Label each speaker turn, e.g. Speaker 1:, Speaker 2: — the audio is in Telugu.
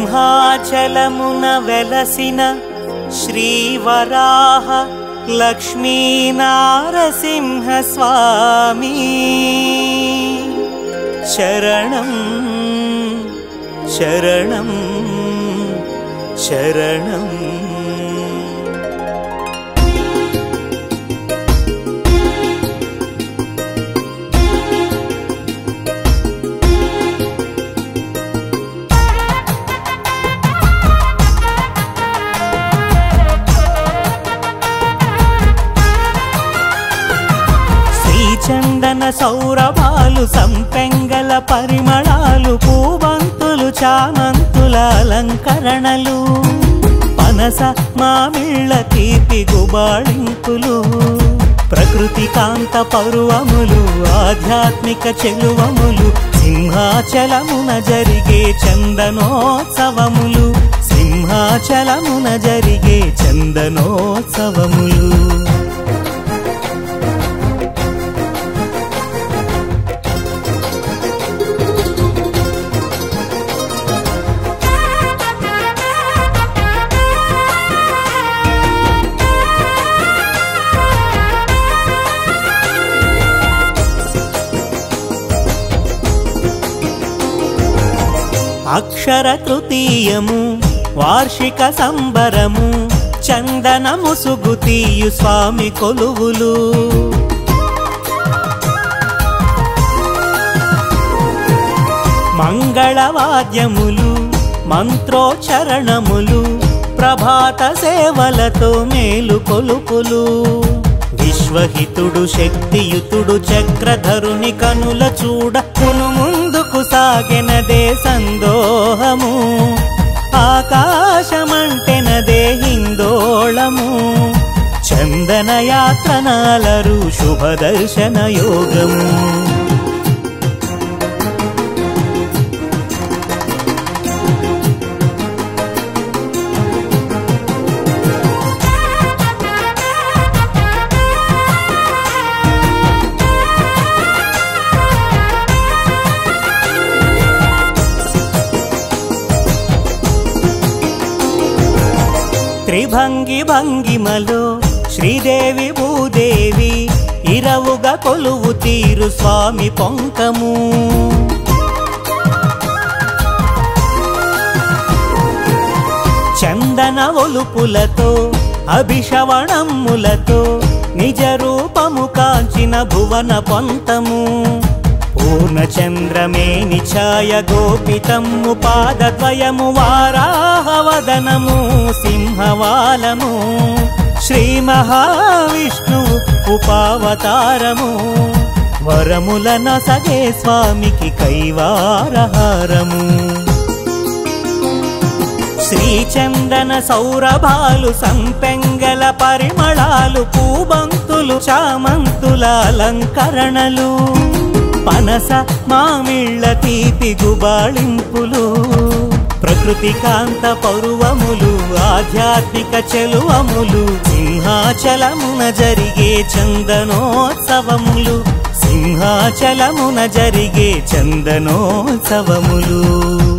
Speaker 1: సింహాచలమున వెలసిన శ్రీవరాహ లక్ష్మీనారసింహ స్వామి శరణం శరణం శరణం శ్రీచందన సౌరభాలు సంపెంగల పరిమళాలు పూవంతులు చామంతుల అలంకరణలు పనస మామిళ్ళ తీపి గుబాళింపులు ప్రకృతి కాంత పరువములు ఆధ్యాత్మిక చెలువములు సింహాచలమున జరిగే చందనోత్సవములు సింహాచలమున జరిగే చందనోత్సవములు అక్షర తృతీయము వార్షిక సంబరము చందనము సుగుతీయు స్వామి కొలువులు మంగళవాద్యములు మంత్రోచ్చరణములు ప్రభాత సేవలతో మేలు కొలుపులు విశ్వహితుడు శక్తియుతుడు చక్రధరుని కనుల చూడ కును ముందుకు సాగెనదే సందోహము ఆకాశమంటెనదే హిందోళము చందన యాత్రనాలరు శుభ దర్శన యోగము త్రిభంగి భంగిమలో శ్రీదేవి భూదేవి ఇరవుగా కొలువు తీరు స్వామి పొంకము చందన ఒలుపులతో అభిషవణమ్ములతో నిజ రూపము కాంచిన భువన పొంతము పూర్ణచంద్రమేని ఛాయ గోపితము పాదద్వయము వారాహవదనము సింహవాలము శ్రీ మహావిష్ణు ఉపావతారము వరముల సగే స్వామికి కైవారహారము శ్రీచందన సౌరభాలు సంపెంగల పరిమళాలు పూబంతులు చామంతుల అలంకరణలు పనస మామిళ్ళ తీపి గుబాళింపులు ప్రకృతి కాంత పరువములు ఆధ్యాత్మిక చెలువములు సింహాచలమున జరిగే చందనోత్సవములు సింహాచలమున జరిగే చందనోత్సవములు